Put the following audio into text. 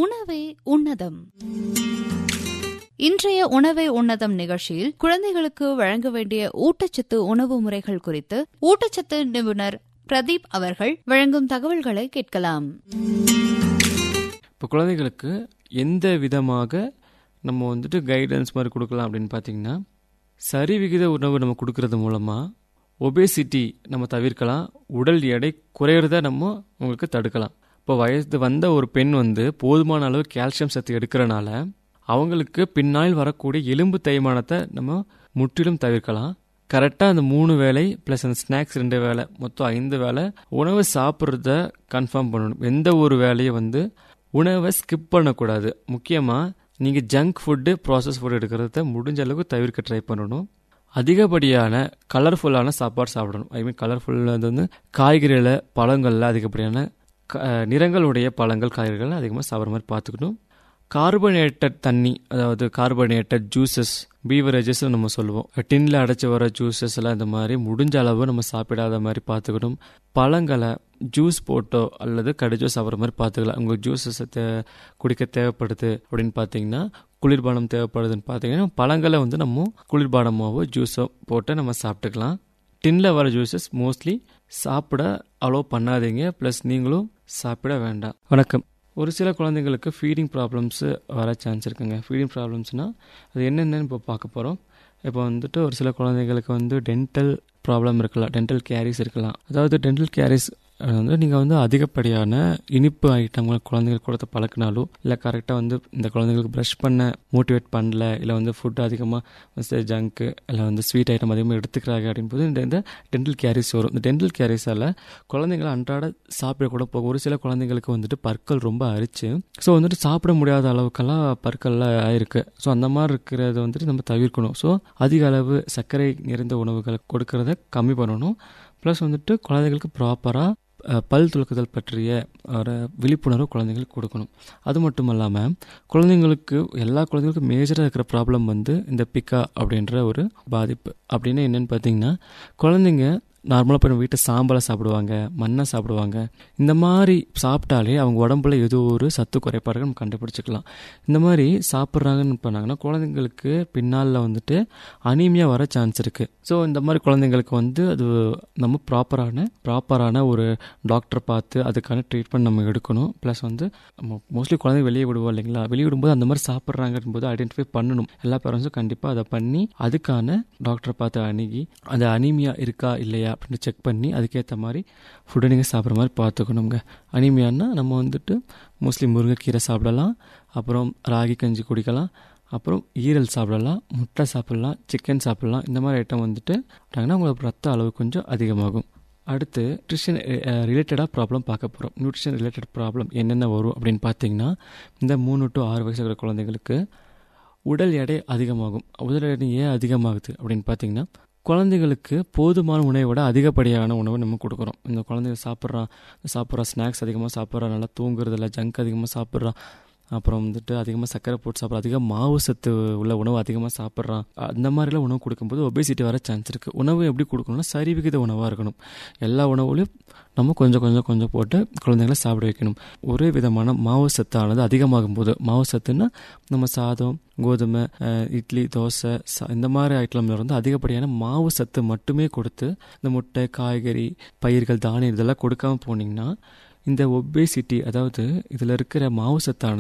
உணவே உன்னதம் இன்றைய உணவே உன்னதம் நிகழ்ச்சியில் குழந்தைகளுக்கு வழங்க வேண்டிய ஊட்டச்சத்து உணவு முறைகள் குறித்து ஊட்டச்சத்து நிபுணர் பிரதீப் அவர்கள் வழங்கும் தகவல்களை கேட்கலாம் இப்போ குழந்தைகளுக்கு எந்த விதமாக நம்ம வந்துட்டு கைடன்ஸ் மாதிரி கொடுக்கலாம் அப்படின்னு பார்த்தீங்கன்னா சரி விகித உணவு நம்ம கொடுக்கறது மூலமாக ஒபேசிட்டி நம்ம தவிர்க்கலாம் உடல் எடை குறையிறத நம்ம உங்களுக்கு தடுக்கலாம் இப்போ வயது வந்த ஒரு பெண் வந்து போதுமான அளவு கால்சியம் சத்து எடுக்கிறனால அவங்களுக்கு பின்னால் வரக்கூடிய எலும்பு தேய்மானத்தை நம்ம முற்றிலும் தவிர்க்கலாம் கரெக்டாக அந்த மூணு வேலை ப்ளஸ் அந்த ஸ்நாக்ஸ் ரெண்டு வேலை மொத்தம் ஐந்து வேலை உணவு சாப்பிட்றத கன்ஃபார்ம் பண்ணணும் எந்த ஒரு வேலையை வந்து உணவை ஸ்கிப் பண்ணக்கூடாது முக்கியமாக நீங்கள் ஜங்க் ஃபுட்டு ப்ராசஸ் ஃபுட் எடுக்கிறத முடிஞ்ச அளவுக்கு தவிர்க்க ட்ரை பண்ணணும் அதிகப்படியான கலர்ஃபுல்லான சாப்பாடு சாப்பிடணும் ஐ மீன் கலர்ஃபுல் வந்து காய்கறியில் பழங்களில் அதிகப்படியான க- நிறங்களுடைய பழங்கள் காய்கறிகள் அதிகமாக சாப்பிட்ற மாதிரி பார்த்துக்கணும் கார்பனேட்டட் தண்ணி அதாவது கார்பனேட்டட் ஜூசஸ் பீவரேஜஸ் நம்ம சொல்லுவோம் டின்ல அடைச்சி வர ஜூசஸ் எல்லாம் இந்த மாதிரி முடிஞ்ச அளவு நம்ம சாப்பிடாத மாதிரி பார்த்துக்கணும் பழங்களை ஜூஸ் போட்டோ அல்லது கடிச்சோ சாப்பிட்ற மாதிரி பார்த்துக்கலாம் உங்களுக்கு ஜூஸஸ் தே குடிக்க தேவைப்படுது அப்படின்னு பார்த்தீங்கன்னா குளிர்பானம் தேவைப்படுதுன்னு பார்த்தீங்கன்னா பழங்களை வந்து நம்ம குளிர்பானமாவோ ஜூஸோ போட்டு நம்ம சாப்பிட்டுக்கலாம் டின்ல வர ஜூஸஸ் மோஸ்ட்லி சாப்பிட அலோவ் பண்ணாதீங்க ப்ளஸ் நீங்களும் சாப்பிட வேண்டாம் வணக்கம் ஒரு சில குழந்தைங்களுக்கு ஃபீடிங் ப்ராப்ளம்ஸு வர சான்ஸ் இருக்குங்க ஃபீடிங் ப்ராப்ளம்ஸ்னால் அது என்னென்னு இப்போ பார்க்க போகிறோம் இப்போ வந்துட்டு ஒரு சில குழந்தைங்களுக்கு வந்து டென்டல் ப்ராப்ளம் இருக்கலாம் டென்டல் கேரிஸ் இருக்கலாம் அதாவது டென்டல் கேரிஸ் வந்து நீங்கள் வந்து அதிகப்படியான இனிப்பு ஐட்டங்கள் குழந்தைங்களுக்கு கொடுத்து பழக்கினாலும் இல்லை கரெக்டாக வந்து இந்த குழந்தைங்களுக்கு ப்ரஷ் பண்ண மோட்டிவேட் பண்ணல இல்லை வந்து ஃபுட் அதிகமாக ஜங்க்கு இல்லை வந்து ஸ்வீட் ஐட்டம் அதிகமாக எடுத்துக்கிறாங்க அப்படின்போது இந்த இந்த டென்டல் கேரிஸ் வரும் இந்த டென்டல் கேரிஸால் குழந்தைங்களை அன்றாட சாப்பிடக்கூட போகும் ஒரு சில குழந்தைங்களுக்கு வந்துட்டு பற்கள் ரொம்ப அரிச்சு ஸோ வந்துட்டு சாப்பிட முடியாத அளவுக்கெல்லாம் பற்கள்லாம் ஆயிருக்கு ஸோ அந்த மாதிரி இருக்கிறத வந்துட்டு நம்ம தவிர்க்கணும் ஸோ அதிக அளவு சர்க்கரை நிறைந்த உணவுகளை கொடுக்கறத கம்மி பண்ணணும் ப்ளஸ் வந்துட்டு குழந்தைகளுக்கு ப்ராப்பராக பல் துலக்குதல் பற்றிய ஒரு விழிப்புணர்வு குழந்தைங்களுக்கு கொடுக்கணும் அது மட்டும் இல்லாமல் குழந்தைங்களுக்கு எல்லா குழந்தைங்களுக்கும் மேஜராக இருக்கிற ப்ராப்ளம் வந்து இந்த பிக்கா அப்படின்ற ஒரு பாதிப்பு அப்படின்னு என்னன்னு பார்த்தீங்கன்னா குழந்தைங்க நார்மலாக போய் வீட்டை சாம்பலை சாப்பிடுவாங்க மண்ணை சாப்பிடுவாங்க இந்த மாதிரி சாப்பிட்டாலே அவங்க உடம்புல ஏதோ ஒரு சத்து குறைபாடுகள் நம்ம கண்டுபிடிச்சிக்கலாம் இந்த மாதிரி சாப்பிட்றாங்கன்னு பண்ணாங்கன்னா குழந்தைங்களுக்கு பின்னால் வந்துட்டு அனீமியா வர சான்ஸ் இருக்குது ஸோ இந்த மாதிரி குழந்தைங்களுக்கு வந்து அது நம்ம ப்ராப்பரான ப்ராப்பரான ஒரு டாக்டர் பார்த்து அதுக்கான ட்ரீட்மெண்ட் நம்ம எடுக்கணும் ப்ளஸ் வந்து நம்ம மோஸ்ட்லி குழந்தை வெளியே விடுவோம் இல்லைங்களா வெளியே விடும்போது அந்த மாதிரி சாப்பிட்றாங்கன்னு போது ஐடென்டிஃபை பண்ணணும் எல்லா பேரண்ட்ஸும் கண்டிப்பாக அதை பண்ணி அதுக்கான டாக்டரை பார்த்து அணுகி அந்த அனீமியா இருக்கா இல்லையா அப்படின்னு செக் பண்ணி அதுக்கேற்ற மாதிரி ஃபுட்டை நீங்கள் சாப்பிட்ற மாதிரி பார்த்துக்கணுங்க அனீமியான்னா நம்ம வந்துட்டு மோஸ்ட்லி முருங்கைக்கீரை சாப்பிடலாம் அப்புறம் ராகி கஞ்சி குடிக்கலாம் அப்புறம் ஈரல் சாப்பிடலாம் முட்டை சாப்பிடலாம் சிக்கன் சாப்பிடலாம் இந்த மாதிரி ஐட்டம் வந்துட்டு விட்டாங்கன்னா உங்களுக்கு ரத்த அளவு கொஞ்சம் அதிகமாகும் அடுத்து நியூட்ரிஷன் ரிலேட்டடாக ப்ராப்ளம் பார்க்க போகிறோம் நியூட்ரிஷன் ரிலேட்டட் ப்ராப்ளம் என்னென்ன வரும் அப்படின்னு பார்த்தீங்கன்னா இந்த மூணு டு ஆறு வயசு இருக்கிற குழந்தைங்களுக்கு உடல் எடை அதிகமாகும் உடல் எடை ஏன் அதிகமாகுது அப்படின்னு பார்த்தீங்கன்னா குழந்தைகளுக்கு போதுமான உணவை விட அதிகப்படியான உணவை நம்ம கொடுக்குறோம் இந்த குழந்தைங்க சாப்பிட்றான் சாப்பிட்றா ஸ்நாக்ஸ் அதிகமாக சாப்பிட்றா நல்லா தூங்குறதில்ல ஜங்க் அதிகமாக சாப்பிட்றான் அப்புறம் வந்துட்டு அதிகமாக சர்க்கரை போட்டு சாப்பிட்றான் அதிக மாவு சத்து உள்ள உணவு அதிகமாக சாப்பிட்றான் அந்த மாதிரிலாம் உணவு கொடுக்கும்போது ஒபேசிட்டி வர சான்ஸ் இருக்குது உணவு எப்படி கொடுக்கணும்னா சரி விகித உணவாக இருக்கணும் எல்லா உணவுலையும் நம்ம கொஞ்சம் கொஞ்சம் கொஞ்சம் போட்டு குழந்தைங்களை சாப்பிட வைக்கணும் ஒரே விதமான மாவு சத்தானது அதிகமாகும் போது மாவு சத்துன்னா நம்ம சாதம் கோதுமை அஹ், இட்லி தோசை ச- இந்த மாதிரி ஐட்டம்ல இருந்து அதிகப்படியான மாவு சத்து மட்டுமே கொடுத்து இந்த முட்டை காய்கறி பயிர்கள் தானியம் இதெல்லாம் கொடுக்காம போனீங்கன்னா இந்த ஒபேசிட்டி அதாவது இதில் இருக்கிற மாவு சத்தானது